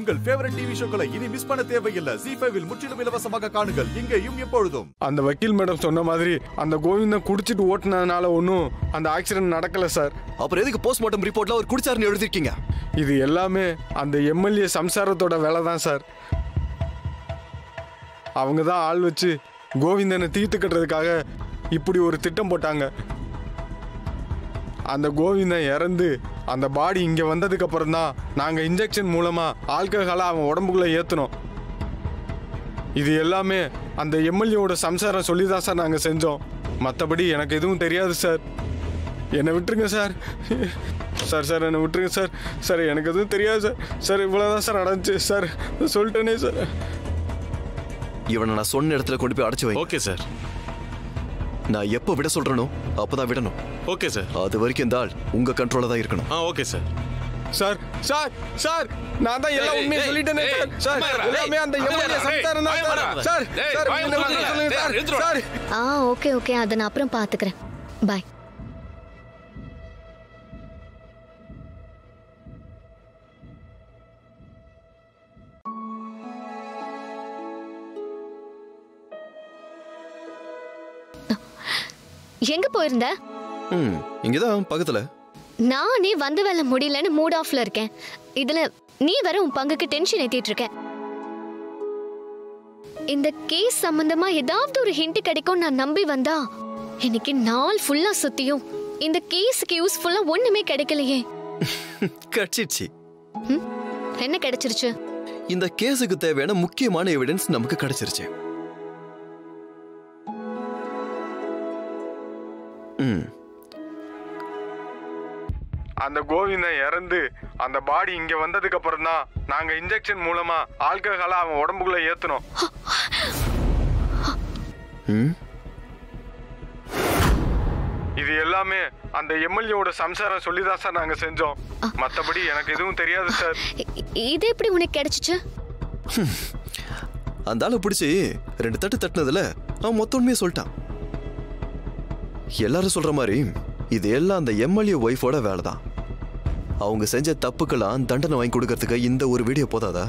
உங்கள் favourite TV ஷோக்களை இனி miss பண்ண தேவையில்லை ஜி ஃபைவில் முற்றிலும் இலவசமாக காணுங்கள் இங்கேயும் எப்பொழுதும் அந்த வக்கீல் மேடம் சொன்ன மாதிரி அந்த கோவிந்தன் குடிச்சிட்டு ஓட்டுனதுனால ஒன்றும் அந்த ஆக்சிடென்ட் நடக்கல சார் அப்புறம் எதுக்கு போஸ்ட்மார்ட்டம் ரிப்போர்ட்ல அவர் குடிச்சாருன்னு எழுதிருக்கீங்க இது எல்லாமே அந்த எம்எல்ஏ சம்சாரத்தோட வேலை தான் சார் அவங்க தான் ஆள் வச்சு கோவிந்தனை தீர்த்து கட்டுறதுக்காக இப்படி ஒரு திட்டம் போட்டாங்க அந்த கோவிந்தன் இறந்து அந்த பாடி இங்கே வந்ததுக்கு அப்புறம் தான் நாங்கள் இன்ஜெக்ஷன் மூலமாக ஆல்கஹாலை அவன் உடம்புக்குள்ளே ஏற்றினோம் இது எல்லாமே அந்த எம்எல்ஏவோட சம்சாரம் சொல்லி தான் சார் நாங்கள் செஞ்சோம் மற்றபடி எனக்கு எதுவும் தெரியாது சார் என்னை விட்டுருங்க சார் சார் சார் என்னை விட்டுருங்க சார் சார் எனக்கு எதுவும் தெரியாது சார் சார் இவ்வளோதான் சார் நடந்துச்சு சார் சொல்லிட்டேனே சார் இவனை நான் சொன்ன இடத்துல கொண்டு போய் அடைச்சு வை ஓகே சார் நான் எப்போ விட சொல்றேனோ அப்பதான் விடணும் ஓகே சார் அது வரைக்கும் இந்த ஆள் உங்க கண்ட்ரோல தான் இருக்கணும் ஆ okay sir sir sir sir நான் தான் எல்லாம் ஏய், உண்மையை ஏய், சொல்லிட்டேனே ஏய், சார் சார் சும்மா இருடா, எல்லாமே டேய், அந்த அமைதியா எம்எல்ஏ இரு, சம்சாரம் தான் டேய், சார் வாய் சார் டேய், சார் வாய் இந்த மூடுங்க. மாதிரி சொல்லுங்க டேய், சார் எடுத்துட்டு வா. சார் ஆ ஓகே ஓகே அதை நான் அப்புறம் பார்த்துக்கிறேன் பாய் எங்க போயிருந்த ம் இங்கதான் பக்கத்துல நானே வந்த வேலை முடியலன்னு மூட் ஆஃப்ல இருக்கேன் இதுல நீ வேற உன் பங்குக்கு டென்ஷன் ஏத்திட்டு இருக்க இந்த கேஸ் சம்பந்தமா ஏதாவது ஒரு ஹிண்ட் கிடைக்கும் நான் நம்பி வந்தா இன்னைக்கு நாள் ஃபுல்லா சுத்தியும் இந்த கேஸுக்கு யூஸ்ஃபுல்லா ஒண்ணுமே கிடைக்கலையே கட்சிச்சு ம்? என்ன கிடைச்சிருச்சு இந்த கேஸுக்கு தேவையான முக்கியமான எவிடன்ஸ் நமக்கு கிடைச்சிருச்சு ம் அந்த கோவிந்தன் இறந்து அந்த பாடி இங்க வந்ததுக்கு அப்புறம் தான் நாங்க இன்ஜெக்ஷன் மூலமா ஆல்கஹாலை அவன் உடம்புக்குள்ள ஏத்துனோம் ம் இது எல்லாமே அந்த எம்எல்ஏவோட சம்சாரம் சொல்லி தான் சார் நாங்க செஞ்சோம் மத்தபடி எனக்கு எதுவும் தெரியாது சார் இ- இது எப்படி உனக்கு கிடைச்சிச்சு அந்த ஆளை பிடிச்சி ரெண்டு தட்டு தட்டுனதுல அவன் மொத்த உண்மையை சொல்லிட்டான் எல்லாரும் சொல்ற மாதிரி இது எல்லாம் அந்த எம்எல்ஏ ஒய்ஃபோட வேலை தான் அவங்க செஞ்ச தப்புக்கெல்லாம் தண்டனை வாங்கி கொடுக்கறதுக்கு இந்த ஒரு வீடியோ போதாதா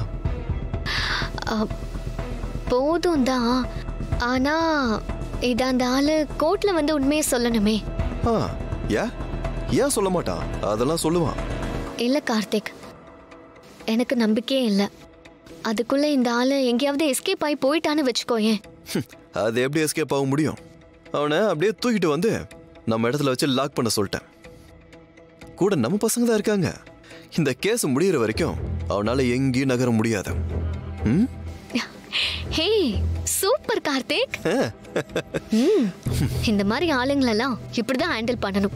போதும் தான் ஆனா இது அந்த ஆளு கோர்ட்ல வந்து உண்மையை சொல்லணுமே ஆ ஏன் ஏன் சொல்ல மாட்டான் அதெல்லாம் சொல்லுவான் இல்ல கார்த்திக் எனக்கு நம்பிக்கையே இல்ல அதுக்குள்ள இந்த ஆளு எங்கேயாவது எஸ்கேப் ஆகி போயிட்டான்னு வச்சுக்கோயேன் ஹம், அது எப்படி எஸ்கேப் ஆக முடியும் அவனை அப்படியே தூக்கிட்டு வந்து நம்ம இடத்துல வச்சு லாக் பண்ண சொல்லிட்டேன் கூட நம்ம பசங்க தான் இருக்காங்க இந்த கேஸ் முடியிற வரைக்கும் அவனால எங்கேயும் நகர முடியாது ம் ஹே சூப்பர் கார்த்திக் ம், இந்த மாதிரி ஆளுங்களெல்லாம் இப்படிதான் ஹேண்டில் பண்ணணும்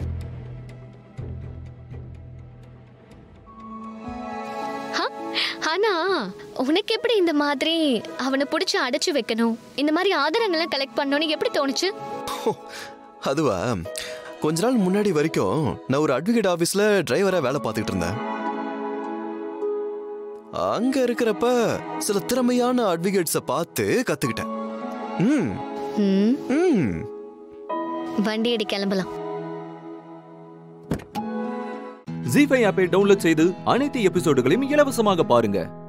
ஹ, ஆனா உனக்கு எப்படி இந்த மாதிரி அவனை பிடிச்சு அடைச்சு வைக்கணும் இந்த மாதிரி ஆதாரங்களை கலெக்ட் பண்ணணும்னு எப்படி தோணுச்சு ஹோ, அதுவா கொஞ்ச நாள் முன்னாடி வரைக்கும் நான் ஒரு அட்வொகேட் ஆபீஸ்ல டிரைவரா வேலை பார்த்துக்கிட்டு இருந்தேன் அங்க இருக்கிறப்ப சில திறமையான அட்வொகேட்ஸை பார்த்து கத்துக்கிட்டேன் ம் ம், ம் வண்டி அடி கிளம்பலாம் ஜி ஃபைவ் ஆப்பை டவுன்லோட் செய்து அனைத்து எபிசோடுகளையும் இலவசமாக பாருங்க